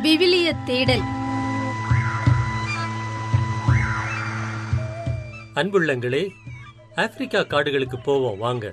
விவிலிய தேடல் அன்புள்ளங்களே ஆப்பிரிக்கா காடுகளுக்கு போவோம் வாங்க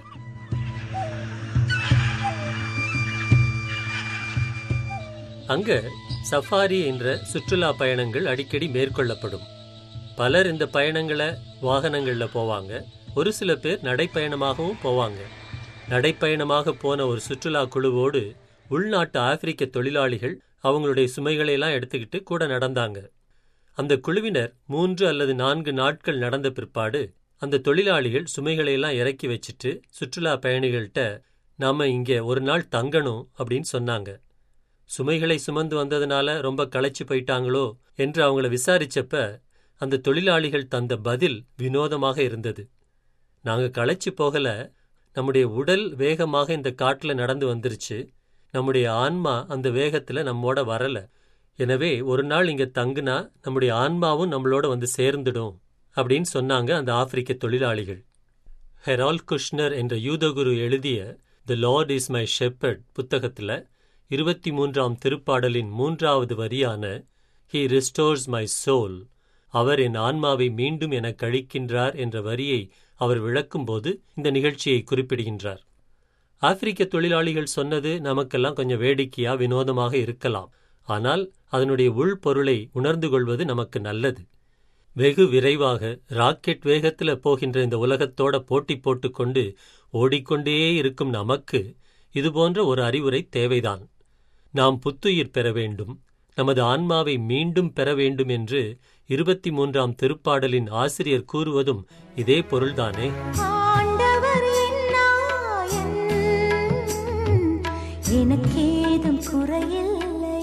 அங்க சஃபாரி என்ற சுற்றுலா பயணங்கள் அடிக்கடி மேற்கொள்ளப்படும் பலர் இந்த பயணங்களை வாகனங்கள்ல போவாங்க ஒரு சில பேர் நடைப்பயணமாகவும் போவாங்க நடைப்பயணமாக போன ஒரு சுற்றுலா குழுவோடு உள்நாட்டு ஆப்பிரிக்க தொழிலாளிகள் அவங்களுடைய சுமைகளை எல்லாம் எடுத்துக்கிட்டு கூட நடந்தாங்க அந்த குழுவினர் மூன்று அல்லது நான்கு நாட்கள் நடந்த பிற்பாடு அந்த தொழிலாளிகள் சுமைகளை எல்லாம் இறக்கி வச்சுட்டு சுற்றுலா பயணிகள்கிட்ட நாம இங்க ஒரு நாள் தங்கணும் அப்படின்னு சொன்னாங்க சுமைகளை சுமந்து வந்ததுனால ரொம்ப களைச்சு போயிட்டாங்களோ என்று அவங்கள விசாரிச்சப்ப அந்த தொழிலாளிகள் தந்த பதில் வினோதமாக இருந்தது நாங்க களைச்சு போகல நம்முடைய உடல் வேகமாக இந்த காட்டுல நடந்து வந்துருச்சு நம்முடைய ஆன்மா அந்த வேகத்துல நம்மோட வரல எனவே ஒரு நாள் இங்க தங்குனா நம்முடைய ஆன்மாவும் நம்மளோட வந்து சேர்ந்துடும் அப்படின்னு சொன்னாங்க அந்த ஆப்பிரிக்க தொழிலாளிகள் ஹெரால் குஷ்னர் என்ற யூதகுரு எழுதிய the Lord is my shepherd புத்தகத்துல இருபத்தி மூன்றாம் திருப்பாடலின் மூன்றாவது வரியான ஹி ரிஸ்டோர்ஸ் மை சோல் அவர் என் ஆன்மாவை மீண்டும் என கழிக்கின்றார் என்ற வரியை அவர் விளக்கும்போது இந்த நிகழ்ச்சியை குறிப்பிடுகின்றார் ஆப்பிரிக்க தொழிலாளிகள் சொன்னது நமக்கெல்லாம் கொஞ்சம் வேடிக்கையா வினோதமாக இருக்கலாம் ஆனால் அதனுடைய உள்பொருளை உணர்ந்து கொள்வது நமக்கு நல்லது வெகு விரைவாக ராக்கெட் வேகத்துல போகின்ற இந்த உலகத்தோட போட்டி போட்டுக்கொண்டு ஓடிக்கொண்டே இருக்கும் நமக்கு இதுபோன்ற ஒரு அறிவுரை தேவைதான் நாம் புத்துயிர் பெற வேண்டும் நமது ஆன்மாவை மீண்டும் பெற வேண்டும் என்று இருபத்தி மூன்றாம் திருப்பாடலின் ஆசிரியர் கூறுவதும் இதே பொருள்தானே ஆண்டவர் என்னாயன் எனக்கேதும் குறையில்லை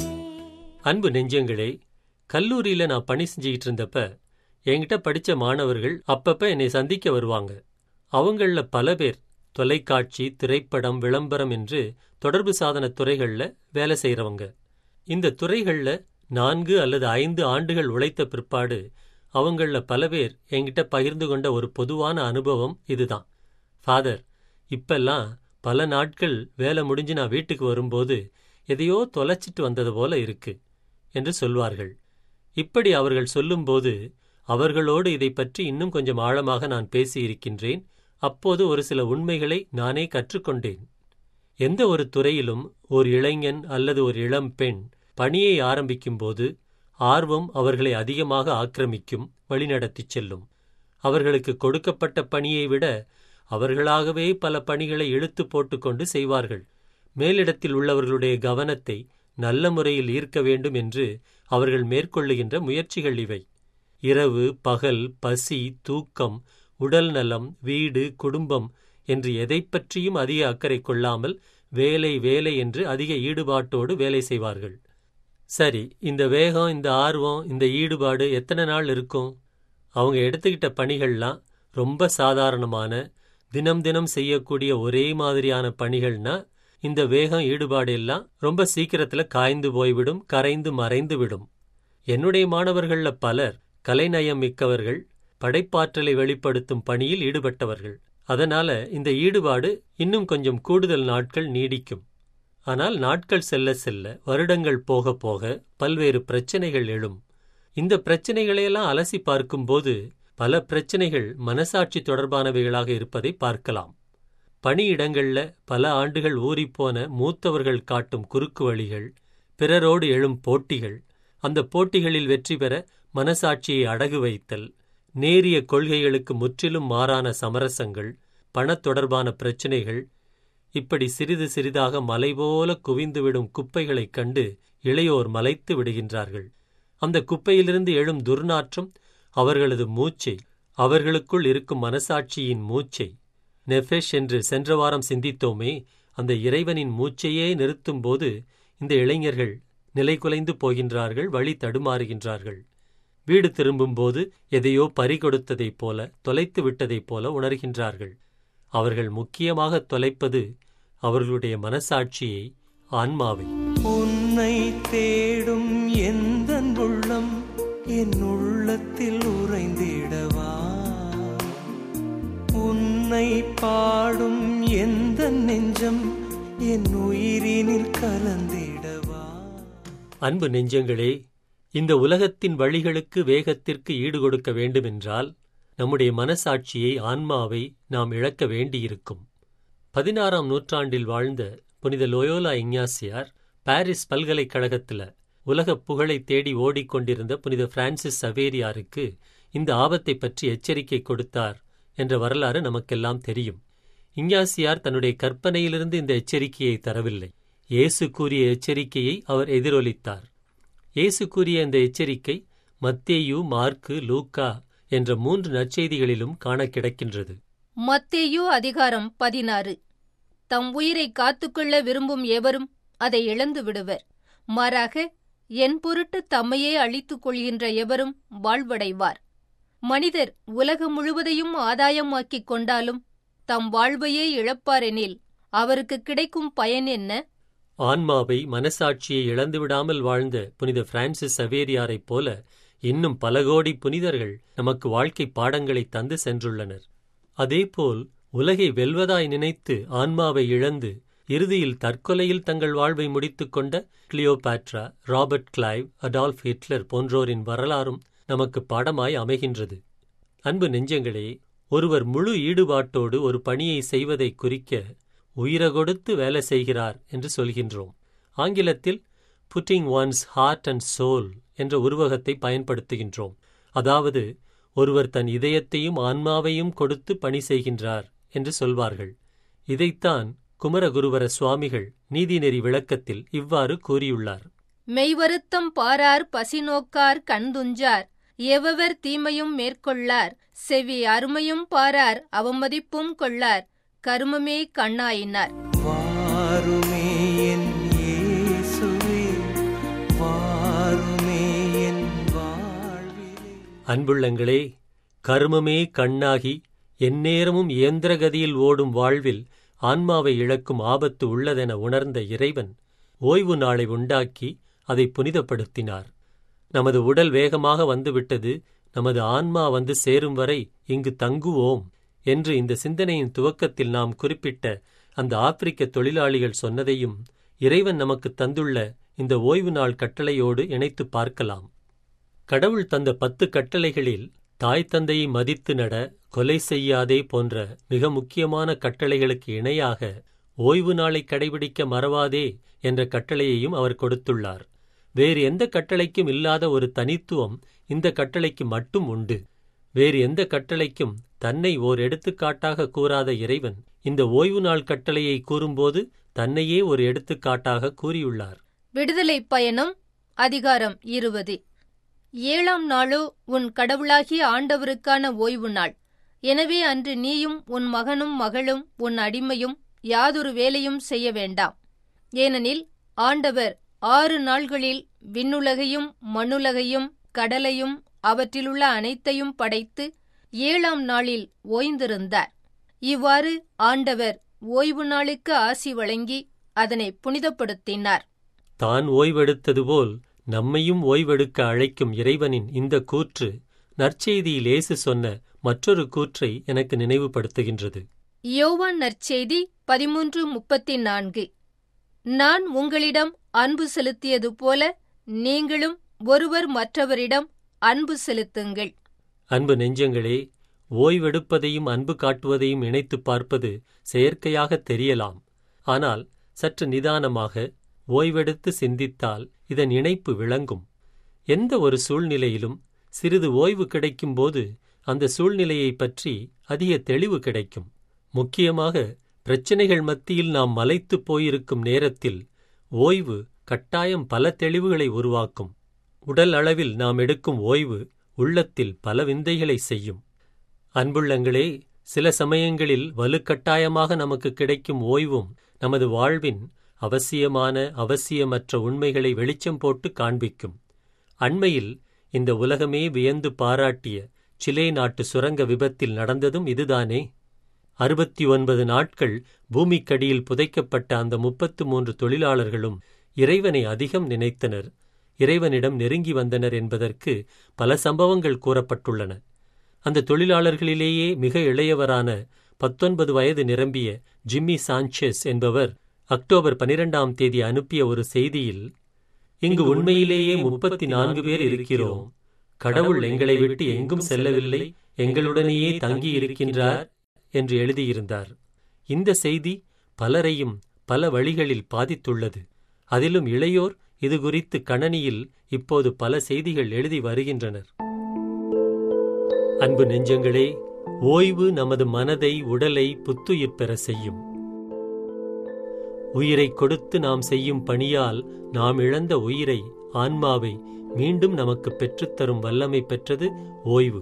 அன்பு நெஞ்சங்களே கல்லூரியில நான் பணி செஞ்சுக்கிட்டு இருந்தப்ப என்கிட்ட படிச்ச மாணவர்கள் அப்பப்ப என்னை சந்திக்க வருவாங்க அவங்கள பல பேர் தொலைக்காட்சி திரைப்படம் விளம்பரம் என்று தொடர்பு சாதன துறைகள்ல வேலை செய்றவங்க இந்த துறைகள்ல நான்கு அல்லது ஐந்து ஆண்டுகள் உழைத்த பிற்பாடு அவங்கள பல பேர் என்கிட்ட பகிர்ந்து கொண்ட ஒரு பொதுவான அனுபவம் இதுதான் ஃபாதர் இப்பெல்லாம் பல நாட்கள் வேலை முடிஞ்சு நான் வீட்டுக்கு வரும்போது எதையோ தொலைச்சிட்டு வந்தது போல இருக்கு என்று சொல்வார்கள் இப்படி அவர்கள் சொல்லும்போது அவர்களோடு இதை பற்றி இன்னும் கொஞ்சம் ஆழமாக நான் பேசியிருக்கின்றேன் அப்போது ஒரு சில உண்மைகளை நானே கற்றுக்கொண்டேன் எந்த ஒரு துறையிலும் ஒரு இளைஞன் அல்லது ஒரு இளம் பெண் பணியை ஆரம்பிக்கும்போது ஆர்வம் அவர்களை அதிகமாக ஆக்கிரமிக்கும் வழிநடத்திச் செல்லும் அவர்களுக்கு கொடுக்கப்பட்ட பணியை விட அவர்களாகவே பல பணிகளை இழுத்து போட்டுக்கொண்டு செய்வார்கள் மேலிடத்தில் உள்ளவர்களுடைய கவனத்தை நல்ல முறையில் ஈர்க்க வேண்டும் என்று அவர்கள் மேற்கொள்ளுகின்ற முயற்சிகள் இவை இரவு பகல் பசி தூக்கம் உடல் நலம் வீடு குடும்பம் என்று எதைப் பற்றியும் அதிக அக்கறை கொள்ளாமல் வேலை வேலை என்று அதிக ஈடுபாட்டோடு வேலை செய்வார்கள் சரி இந்த வேகம் இந்த ஆர்வம் இந்த ஈடுபாடு எத்தனை நாள் இருக்கும் அவங்க எடுத்துக்கிட்ட பணிகள்லாம் ரொம்ப சாதாரணமான தினம் தினம் செய்யக்கூடிய ஒரே மாதிரியான பணிகள்னா இந்த வேகம் ஈடுபாடு எல்லாம் ரொம்ப சீக்கிரத்துல காய்ந்து போய்விடும் கரைந்து மறைந்து விடும் என்னுடைய மாணவர்கள்ல பலர் கலைநயம் மிக்கவர்கள் படைப்பாற்றலை வெளிப்படுத்தும் பணியில் ஈடுபட்டவர்கள் அதனால இந்த ஈடுபாடு இன்னும் கொஞ்சம் கூடுதல் நாட்கள் நீடிக்கும் ஆனால் நாட்கள் செல்ல செல்ல வருடங்கள் போக போக பல்வேறு பிரச்சனைகள் எழும் இந்த பிரச்சனைகளையெல்லாம் அலசி பார்க்கும்போது பல பிரச்சனைகள் மனசாட்சி தொடர்பானவைகளாக இருப்பதை பார்க்கலாம் பணியிடங்கள்ல பல ஆண்டுகள் ஊறிப்போன மூத்தவர்கள் காட்டும் குறுக்கு வழிகள் பிறரோடு எழும் போட்டிகள் அந்த போட்டிகளில் வெற்றி பெற மனசாட்சியை அடகு வைத்தல் நேரிய கொள்கைகளுக்கு முற்றிலும் மாறான சமரசங்கள் பணத் தொடர்பான பிரச்சினைகள் இப்படி சிறிது சிறிதாக மலை போல குவிந்துவிடும் குப்பைகளைக் கண்டு இளையோர் மலைத்து விடுகின்றார்கள் அந்த குப்பையிலிருந்து எழும் துர்நாற்றம் அவர்களது மூச்சை அவர்களுக்குள் இருக்கும் மனசாட்சியின் மூச்சை நெஃபெஷ் என்று சென்ற வாரம் சிந்தித்தோமே அந்த இறைவனின் மூச்சையே நிறுத்தும்போது இந்த இளைஞர்கள் நிலைகுலைந்து போகின்றார்கள் வழி தடுமாறுகின்றார்கள் வீடு திரும்பும்போது எதையோ பறிகொடுத்ததைப் போல தொலைத்து விட்டதைப் போல உணர்கின்றார்கள் அவர்கள் முக்கியமாக தொலைப்பது அவர்களுடைய மனசாட்சியை ஆன்மாவை உன்னை தேடும் எந்த உள்ளம் என் உள்ளத்தில் உறைந்திடவா உன்னை பாடும் எந்த நெஞ்சம் என் உயிரினில் கலந்திடவா அன்பு நெஞ்சங்களே இந்த உலகத்தின் வழிகளுக்கு வேகத்திற்கு ஈடுகொடுக்க வேண்டுமென்றால் நம்முடைய மனசாட்சியை ஆன்மாவை நாம் இழக்க வேண்டியிருக்கும் பதினாறாம் நூற்றாண்டில் வாழ்ந்த புனித லோயோலா இஞ்ஞாசியார் பாரிஸ் பல்கலைக்கழகத்துல உலகப் புகழை தேடி ஓடிக்கொண்டிருந்த புனித பிரான்சிஸ் சவேரியாருக்கு இந்த ஆபத்தை பற்றி எச்சரிக்கை கொடுத்தார் என்ற வரலாறு நமக்கெல்லாம் தெரியும் இஞ்ஞாசியார் தன்னுடைய கற்பனையிலிருந்து இந்த எச்சரிக்கையை தரவில்லை இயேசு கூறிய எச்சரிக்கையை அவர் எதிரொலித்தார் இயேசு கூறிய இந்த எச்சரிக்கை மத்தேயு மார்க்கு லூக்கா என்ற மூன்று நற்செய்திகளிலும் காண கிடக்கின்றது மத்தேயு அதிகாரம் பதினாறு தம் உயிரை காத்துக்கொள்ள விரும்பும் எவரும் அதை இழந்து விடுவர் மாறாக என் பொருட்டு தம்மையே அழித்துக் கொள்கின்ற எவரும் வாழ்வடைவார் மனிதர் உலகம் முழுவதையும் ஆதாயமாக்கிக் கொண்டாலும் தம் வாழ்வையே இழப்பாரெனில் அவருக்கு கிடைக்கும் பயன் என்ன ஆன்மாவை மனசாட்சியை இழந்துவிடாமல் வாழ்ந்த புனித பிரான்சிஸ் சவேரியாரைப் போல இன்னும் பல கோடி புனிதர்கள் நமக்கு வாழ்க்கை பாடங்களை தந்து சென்றுள்ளனர் அதேபோல் உலகை வெல்வதாய் நினைத்து ஆன்மாவை இழந்து இறுதியில் தற்கொலையில் தங்கள் வாழ்வை முடித்துக் கொண்ட Cleopatra Robert Clive Adolf Hitler போன்றோரின் வரலாறும் நமக்கு பாடமாய் அமைகின்றது அன்பு நெஞ்சங்களே ஒருவர் முழு ஈடுபாட்டோடு ஒரு பணியை செய்வதை குறிக்க உயிர கொடுத்து வேலை செய்கிறார் என்று சொல்கின்றோம் ஆங்கிலத்தில் putting one's heart and soul என்ற உருவகத்தை பயன்படுத்துகின்றோம் அதாவது ஒருவர் தன் இதயத்தையும் ஆன்மாவையும் கொடுத்து பணி செய்கின்றார் என்று சொல்வார்கள் இதைத்தான் குமரகுருவர சுவாமிகள் நீதிநெறி விளக்கத்தில் இவ்வாறு கூறியுள்ளார் மெய்வருத்தம் பாரார் பசி நோக்கார் கண்துஞ்சார் எவவர் தீமையும் மேற்கொள்ளார் செவி அருமையும் பாரார் அவமதிப்பும் கொள்ளார் கருமமே கண்ணாயினார் வாருமே என் இயேசுவே வாருமே என் வாழ்விலே அன்புள்ளங்களே கர்மமே கண்ணாகி எந்நேரமும் இயந்திரகதியில் ஓடும் வாழ்வில் ஆன்மாவை இழக்கும் ஆபத்து உள்ளதென உணர்ந்த இறைவன் ஓய்வு நாளை உண்டாக்கி அதை புனிதப்படுத்தினார் நமது உடல் வேகமாக வந்துவிட்டது நமது ஆன்மா வந்து சேரும் வரை இங்கு தங்குவோம் என்று இந்த சிந்தனையின் துவக்கத்தில் நாம் குறிப்பிட்ட அந்த ஆப்பிரிக்க தொழிலாளிகள் சொன்னதையும் இறைவன் நமக்கு தந்துள்ள இந்த ஓய்வு நாள் கட்டளையோடு இணைத்து பார்க்கலாம் கடவுள் தந்த பத்து கட்டளைகளில் தாய் தந்தையை மதித்து நட கொலை செய்யாதே போன்ற மிக முக்கியமான கட்டளைகளுக்கு இணையாக ஓய்வு நாளை கடைபிடிக்க மறவாதே என்ற கட்டளையையும் அவர் கொடுத்துள்ளார் வேறு எந்த கட்டளைக்கும் இல்லாத ஒரு தனித்துவம் இந்த கட்டளைக்கு மட்டும் உண்டு வேறு எந்த கட்டளைக்கும் தன்னை ஓர் எடுத்துக்காட்டாக கூறாத இறைவன் இந்த ஓய்வு நாள் கட்டளையை கூறும்போது தன்னையே ஒரு எடுத்துக்காட்டாக கூறியுள்ளார் விடுதலை பயணம் அதிகாரம் இருபது ஏழாம் நாளோ உன் கடவுளாகிய ஆண்டவருக்கான ஓய்வு நாள் எனவே அன்று நீயும் உன் மகனும் மகளும் உன் அடிமையும் யாதொரு வேலையும் செய்ய வேண்டாம் ஏனெனில் ஆண்டவர் ஆறு நாள்களில் விண்ணுலகையும் மண்ணுலகையும் கடலையும் அவற்றிலுள்ள அனைத்தையும் படைத்து ஏழாம் நாளில் ஓய்ந்திருந்தார் இவ்வாறு ஆண்டவர் ஓய்வு நாளுக்கு ஆசி வழங்கி அதனை புனிதப்படுத்தினார் தான் ஓய்வெடுத்தது போல் நம்மையும் ஓய்வெடுக்க அழைக்கும் இறைவனின் இந்த கூற்று நற்செய்தியில் இயேசு சொன்ன மற்றொரு கூற்றை எனக்கு நினைவுபடுத்துகின்றது யோவான் நற்செய்தி பதிமூன்று முப்பத்தி நான்கு நான் உங்களிடம் அன்பு செலுத்தியது போல நீங்களும் ஒருவர் மற்றவரிடம் அன்பு செலுத்துங்கள் அன்பு நெஞ்சங்களே ஓய்வெடுப்பதையும் அன்பு காட்டுவதையும் இணைத்துப் பார்ப்பது செயற்கையாக தெரியலாம் ஆனால் சற்று நிதானமாக ஓய்வெடுத்து சிந்தித்தால் இதன் இணைப்பு விளங்கும் எந்த ஒரு சூழ்நிலையிலும் சிறிது ஓய்வு கிடைக்கும்போது அந்த சூழ்நிலையைப் பற்றி அதிக தெளிவு கிடைக்கும் முக்கியமாக பிரச்சனைகள் மத்தியில் நாம் மலைத்துப் போயிருக்கும் நேரத்தில் ஓய்வு கட்டாயம் பல தெளிவுகளை உருவாக்கும் உடல் அளவில் நாம் எடுக்கும் ஓய்வு உள்ளத்தில் பல விந்தைகளை செய்யும் அன்புள்ளங்களே சில சமயங்களில் வலுக்கட்டாயமாக நமக்கு கிடைக்கும் ஓய்வும் நமது வாழ்வின் அவசியமான அவசியமற்ற உண்மைகளை வெளிச்சம் போட்டு காண்பிக்கும் அண்மையில் இந்த உலகமே வியந்து பாராட்டிய சிலே நாட்டு சுரங்க விபத்தில் நடந்ததும் இதுதானே அறுபத்தி ஒன்பது நாட்கள் பூமிக்கடியில் புதைக்கப்பட்ட அந்த முப்பத்து மூன்று தொழிலாளர்களும் இறைவனை அதிகம் நினைத்தனர் இறைவனிடம் நெருங்கி வந்தனர் என்பதற்கு பல சம்பவங்கள் கூறப்பட்டுள்ளன அந்த தொழிலாளர்களிலேயே மிக இளையவரான பத்தொன்பது வயது நிரம்பிய ஜிம்மி சாnchez என்பவர் அக்டோபர் பனிரெண்டாம் தேதி அனுப்பிய ஒரு செய்தியில் இங்கு உண்மையிலேயே முப்பத்தி நான்கு பேர் இருக்கிறோம் கடவுள் எங்களை விட்டு எங்கும் செல்லவில்லை எங்களுடனேயே தங்கி இருக்கின்றார் என்று எழுதியிருந்தார் இந்த செய்தி பலரையும் பல வழிகளில் பாதித்துள்ளது அதிலும் இளையோர் இது குறித்து கணனியில் இப்போது பல செய்திகள் எழுதி வருகின்றனர் அன்பு நெஞ்சங்களே ஓய்வு நமது மனதை உடலை புத்துயிர் பெற செய்யும் உயிரைக் கொடுத்து நாம் செய்யும் பணியால் நாம் இழந்த உயிரை ஆன்மாவை மீண்டும் நமக்கு பெற்றுத்தரும் வல்லமை பெற்றது ஓய்வு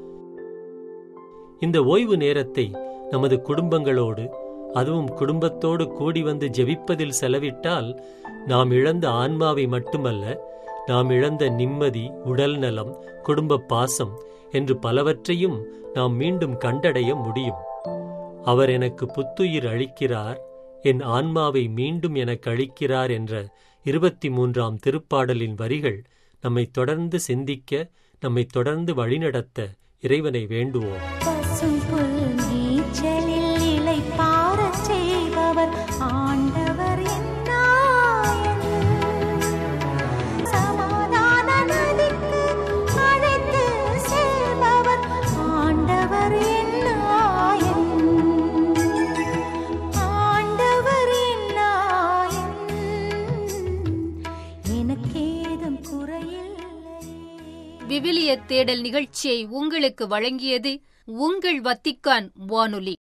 இந்த ஓய்வு நேரத்தை நமது குடும்பங்களோடு அதுவும் குடும்பத்தோடு கூடி வந்து ஜெபிப்பதில் செலவிட்டால் நாம் இழந்த ஆன்மாவை மட்டுமல்ல நாம் இழந்த நிம்மதி உடல் நலம் குடும்ப பாசம் என்று பலவற்றையும் நாம் மீண்டும் கண்டடைய முடியும் அவர் எனக்கு புத்துயிர் அளிக்கிறார் என் ஆன்மாவை மீண்டும் எனக்கு அளிக்கிறார் என்ற இருபத்தி மூன்றாம் திருப்பாடலின் வரிகள் நம்மை தொடர்ந்து சிந்திக்க நம்மை தொடர்ந்து வழிநடத்த இறைவனை வேண்டுவோம் பசும் புல் நீச்சலில் இளைப்பாறச் செய்பவர் ஆண்டவர் என்னாயன். சமாதான நதிக்கு அழைத்து செல்பவர் ஆண்டவர் என்னாயன். ஆண்டவர் என்னாயன். எனக்கேதும் குறையில்லை விவிலிய தேடல் நிகழ்ச்சியை உங்களுக்கு வழங்கியது உங்கள் வத்திக்கான் வானொலி